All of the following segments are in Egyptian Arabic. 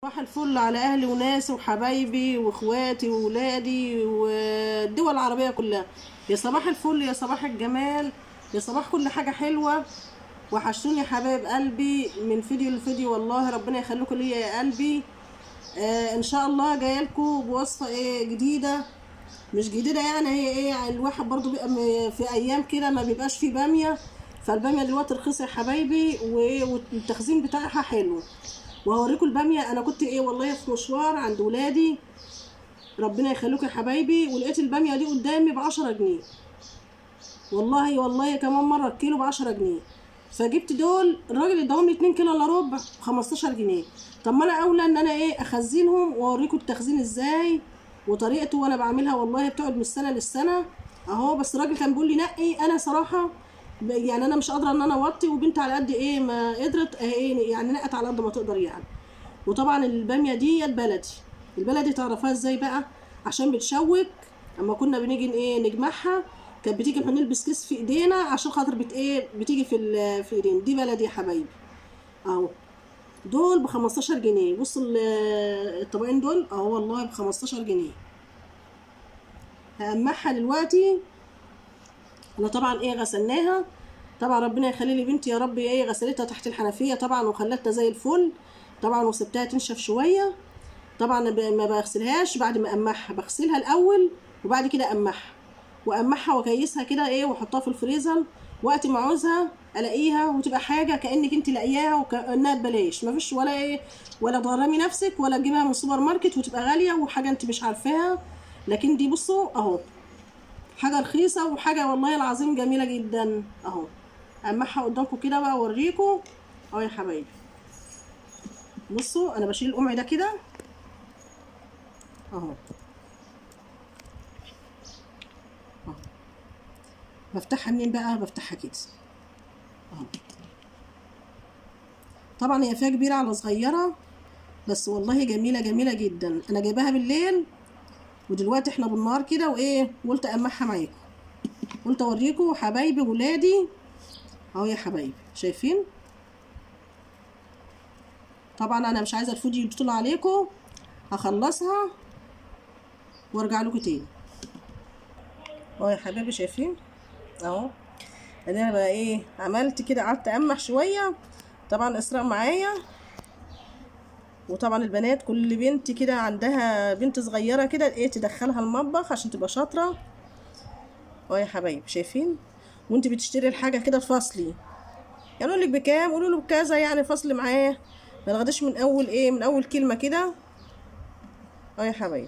صباح الفل على اهلي وناسي وحبايبي واخواتي وولادي والدول العربيه كلها يا صباح الفل يا صباح الجمال يا صباح كل حاجه حلوه وحشتوني يا حبايب قلبي من فيديو لفيديو والله ربنا يخليكم ليا يا قلبي آه ان شاء الله جايه لكم بوصفه ايه جديده مش جديده يعني هي ايه الواحد برضو بيبقى م- في ايام كده ما بيبقاش فيه باميه فالباميه دلوقتي رخيصه يا حبايبي و- والتخزين بتاعها حلو وهوريكم الباميه انا كنت ايه والله في مشوار عند ولادي ربنا يخليكم يا حبايبي ولقيت الباميه دي قدامي بعشرة جنيه والله والله كمان مره الكيلو بعشرة جنيه فجبت دول الراجل اداهم لي 2 كيلو الا ربع 15 جنيه طب ما انا اولى ان انا ايه اخزنهم واوريكم التخزين ازاي وطريقته وانا بعملها والله بتقعد من السنه للسنه اهو بس الراجل كان بيقول لي نقي انا صراحه ب- يعني انا مش قادره ان انا اوطي وبنت على قد ايه ما قدرت ايه يعني نقت على قد ما تقدر يعني وطبعا الباميه ديت بلدي البلدي تعرفها ازاي بقى عشان بتشوك اما كنا بنيجي ايه نجمعها كانت بتيجي احنا نلبس كيس في ايدينا عشان خاطر بت ايه بتيجي في ال- في ايدينا دي بلدي يا حبايبي اهو دول ب 15 جنيه بصوا ال- الطبقين دول اهو والله ب 15 جنيه هقمعها دلوقتي انا طبعا ايه غسلناها طبعا ربنا يخلي لي بنتي يا رب ايه غسلتها تحت الحنفيه طبعا وخلتها زي الفل طبعا وسبتها تنشف شويه طبعا ب- ما بغسلهاش بعد ما امحها بغسلها الاول وبعد كده امحها وامحها واكيسها كده ايه واحطها في الفريزر وقت ما عاوزها الاقيها وتبقى حاجه كانك انت لاقياها وكانها ببلاش مفيش ولا ايه ولا تغرمي نفسك ولا تجيبها من السوبر ماركت وتبقى غاليه وحاجه انت مش عارفاها لكن دي بصوا اهو حاجه رخيصه وحاجه والله العظيم جميله جدا اهو امحها قدامكم كده بقى اوريكم اهو يا حبايبي بصوا انا بشيل القمع ده كده اهو أهو. بفتحها منين بقى بفتحها كده اهو طبعا هي فيها كبيره على صغيره بس والله جميله جميله جدا انا جايباها بالليل ودلوقتي احنا بالنهار كده وايه قلت امحها معاكم قلت اوريكم حبايبي ولادي اهو يا حبايبي شايفين طبعا انا مش عايزه الفيديو يطول عليكم هخلصها وارجع لكم تاني اهو يا حبايبي شايفين اهو انا بقى ايه عملت كده قعدت امح شويه طبعا اسراء معايا وطبعا البنات كل بنت كده عندها بنت صغيره كده ايه تدخلها المطبخ عشان تبقى شاطره اهو يا حبايبي شايفين وانت بتشتري الحاجه كده فصلي يعني لك بكام قولوا له بكذا يعني فصل معاه ما تاخديش من اول ايه من اول كلمه كده اه يا حبايبي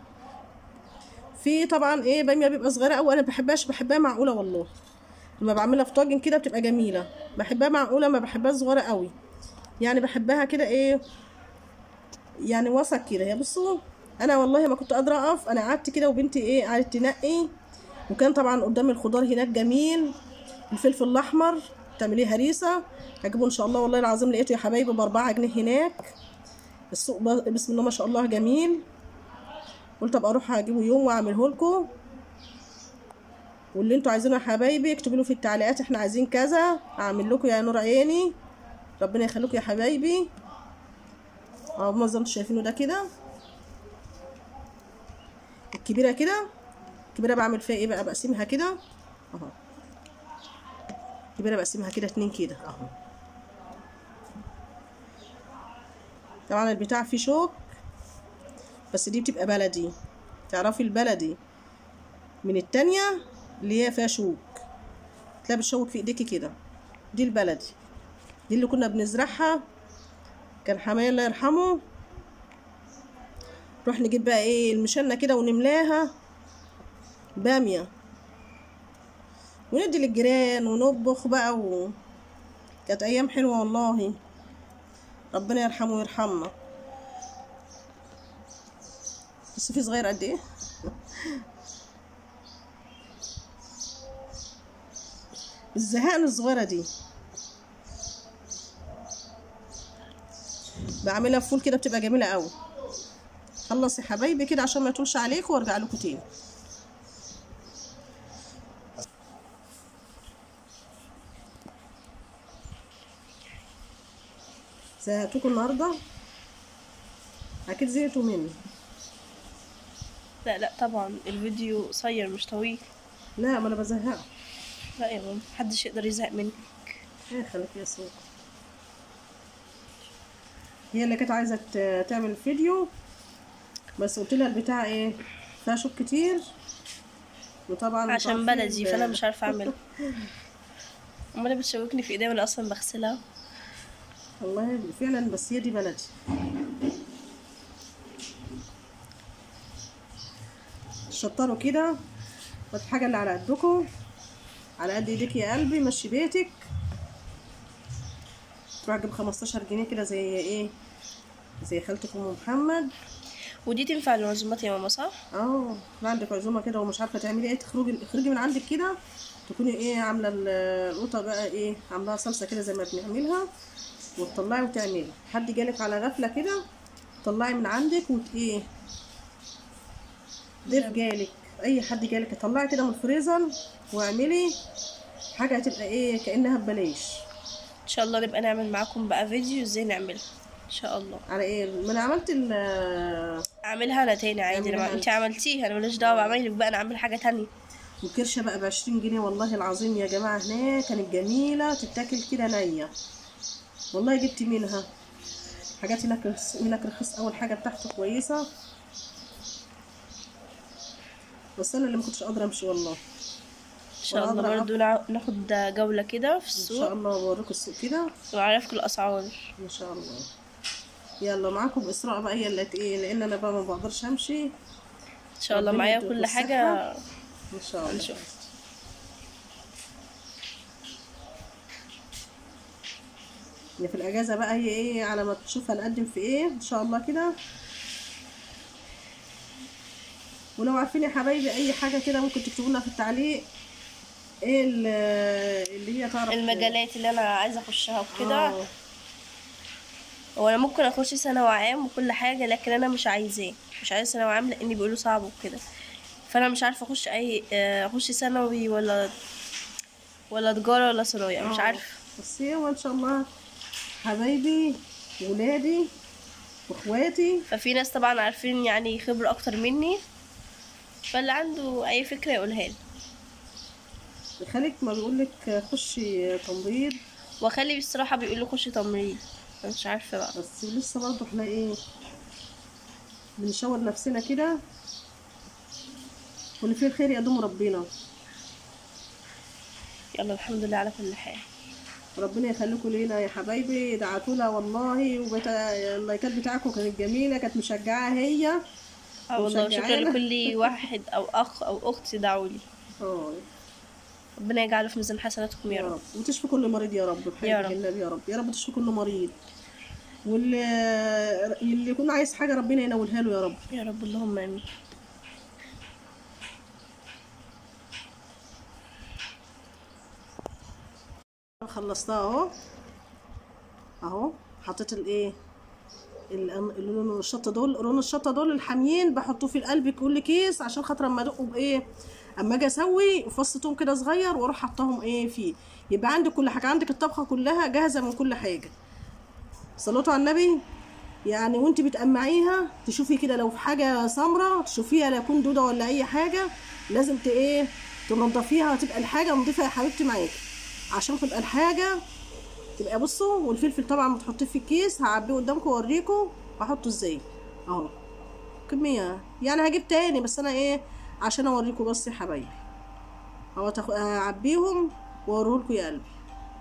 في طبعا ايه باميه بيبقى صغيره قوي انا بحبهاش بحبها معقوله والله لما بعملها في طاجن كده بتبقى جميله بحبها معقوله ما بحبهاش صغيره قوي يعني بحبها كده ايه يعني وسط كده يا بصوا انا والله ما كنت قادره اقف انا قعدت كده وبنتي ايه قعدت تنقي وكان طبعا قدام الخضار هناك جميل الفلفل الاحمر تعمليه هريسه هجيبه ان شاء الله والله العظيم لقيته يا حبايبي باربعة جنيه هناك السوق ب- بسم الله ما شاء الله جميل قلت ابقى اروح اجيبه يوم واعمله لكم واللي انتوا عايزينه يا حبايبي اكتبوا له في التعليقات احنا عايزين كذا اعمل لكم يا نور عيني ربنا يخليكم يا حبايبي اهو ما زي ما انتوا شايفينه ده كده الكبيره كده الكبيره بعمل فيها ايه بقى بقسمها كده اهو الكبيره بقسمها كده اتنين كده اهو طبعا البتاع فيه شوك بس دي بتبقى بلدي تعرفي البلدي من التانية اللي هي فيها شوك تلاقي بتشوك في ايديكي كده دي البلدي دي اللي كنا بنزرعها كان حماية الله يرحمه نروح نجيب بقى ايه المشنة كده ونملاها بامية وندي للجيران ونطبخ بقى و... كانت ايام حلوة والله ربنا يرحمه ويرحمنا بس في صغير قد ايه الزهقان الصغيرة دي بعملها فول كده بتبقى جميلة قوي خلص يا حبايبي كده عشان ما يطولش عليكم وارجع لكم تاني زهقتكم النهارده اكيد زهقتوا مني لا لا طبعا الفيديو قصير مش طويل لا ما انا بزهق لا يا ماما محدش يقدر يزهق منك ايه خليك يا سوق هي اللي كانت عايزه ت- تعمل فيديو بس قلت لها البتاع ايه فيها شوك كتير وطبعا عشان تعرفين بلدي ال- فانا مش عارفه اعملها امال بتشوكني في ايديا وانا اصلا بغسلها والله فعلا بس هي دي بلدي شطروا كده والحاجة اللي على قدكم على قد ايديك يا قلبي مشي بيتك تروح تجيب 15 جنيه كده زي ايه زي خالتك ام محمد ودي تنفع للعزومات يا ماما صح اه ما عندك عزومه كده ومش عارفه تعملي ايه تخرجي اخرجي من عندك كده تكوني ايه عامله ال- القوطه بقى ايه عاملاها صلصه كده زي ما بنعملها وتطلعي وتعملي حد جالك على غفله كده طلعي من عندك وت ايه ضيف جالك اي حد جالك طلعي كده من الفريزر واعملي حاجه هتبقى ايه كانها ببلاش ان شاء الله نبقى نعمل معاكم بقى فيديو ازاي نعملها ان شاء الله على ايه ما انا عملت ال اعملها انا تاني عادي اعملها لما انت عملتيها انا ماليش دعوه بعملك بقى انا اعمل حاجه تانية والكرشه بقى بعشرين جنيه والله العظيم يا جماعه هناك كانت جميله تتاكل كده نيه والله جبت منها حاجات هناك رخيص- هناك رخيص اول حاجه بتاعته كويسه بس انا اللي ما كنتش قادره امشي والله ان شاء الله وأنا برضو نع- ناخد جوله كده في ان شاء السوق الله بوريكم السوق كده واعرفكم الاسعار ان شاء الله يلا معاكم اسراء بقى هي اللي ايه لان انا بقى ما بقدرش امشي ان شاء الله ربنا معايا يديكم كل الصحة. حاجه ان شاء الله هنشوف هي في الاجازه بقى هي ايه على ما تشوف هنقدم في ايه ان شاء الله كده ولو عارفين يا حبايبي اي حاجه كده ممكن تكتبوا لنا في التعليق ايه ال- اللي هي تعرف المجالات اللي انا عايزه اخشها وكده آه. هو انا ممكن اخش ثانوي عام وكل حاجه لكن انا مش عايزاه مش عايزه ثانوي عام لاني بيقولوا صعب وكده فانا مش عارفه اخش اي آه، اخش ثانوي ولا ولا تجاره ولا صنايع مش آه. عارفه بس هو ان شاء الله حبايبي ولادي واخواتي ففي ناس طبعا عارفين يعني خبره اكتر مني فاللي عنده اي فكره يقولها لي خالك ما بيقول لك خشي تمريض وخلي بصراحه بيقول لي خش تمريض أنا مش عارفه بقى بس لسه برضه احنا ايه بنشاور نفسنا كده واللي فيه الخير يقدم ربنا يلا الحمد لله على كل حال ربنا يخليكم لينا يا حبايبي دعتونا والله وبت... اللايكات بتاعكم كانت جميله كانت مشجعه هي اه والله شكرا ومشجعانا. لكل واحد او اخ او اخت دعوا لي اه ربنا يجعله في ميزان حسناتكم يا يا رب رب وتشفي كل مريض يا رب بحياة يا رب. النبي يا رب يا رب تشفي كل مريض واللي اللي يكون عايز حاجه ربنا ينولها له يا رب يا رب اللهم امين خلصتها اهو اهو حطيت الايه ال- اللون الشطه دول لون الشطه دول الحاميين بحطوه في القلب كل كيس عشان خاطر اما ادقه بايه اما اجي اسوي فص توم كده صغير واروح حطاهم ايه فيه يبقى عندك كل حاجه عندك الطبخه كلها جاهزه من كل حاجه صلوا على النبي يعني وانت بتقمعيها تشوفي كده لو في حاجه سمراء تشوفيها لا يكون دوده ولا اي حاجه لازم ت ايه تنضفيها وتبقى الحاجه نضيفه يا حبيبتي معاكي عشان تبقى الحاجه تبقى بصوا والفلفل طبعا بتحطيه في الكيس هعبيه قدامكم واوريكم واحطه ازاي اهو كميه يعني هجيب تاني بس انا ايه عشان اوريكم بس يا حبايبي اهو تاخ- اعبيهم واوريهولكوا يا قلبي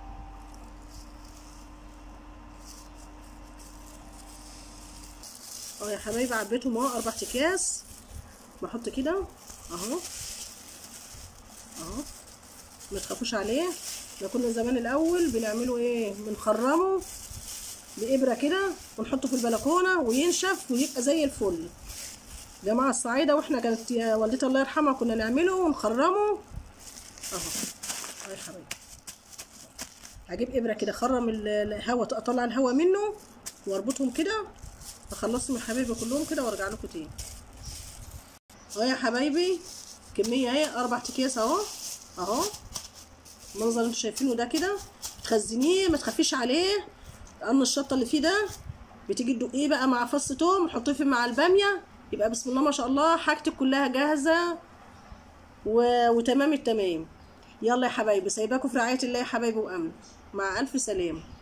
اهو يا حبايبي عبيتهم اهو اربع اكياس بحط كده اهو اهو ما تخافوش عليه احنا كنا زمان الاول بنعمله ايه بنخرمه بابره كده ونحطه في البلكونه وينشف ويبقى زي الفل جماعه الصعايده واحنا كانت يا والدتي الله يرحمها كنا نعمله ونخرمه اهو اهو يا حبايبي هجيب ابره كده اخرم ال- الهواء اطلع الهواء منه واربطهم كده اخلصهم يا حبايبي كلهم كده وارجع لكم تاني اهو يا حبايبي كميه اهي اربع اكياس اهو اهو المنظر اللي انتوا شايفينه ده كده تخزنيه ما تخافيش عليه لان الشطه اللي فيه ده بتيجي تدقيه بقى مع فص توم حطيه في مع الباميه يبقى بسم الله ما شاء الله حاجتك كلها جاهزه و... وتمام التمام يلا يا حبايبي سايباكم في رعايه الله يا حبايبي وامن مع الف سلامه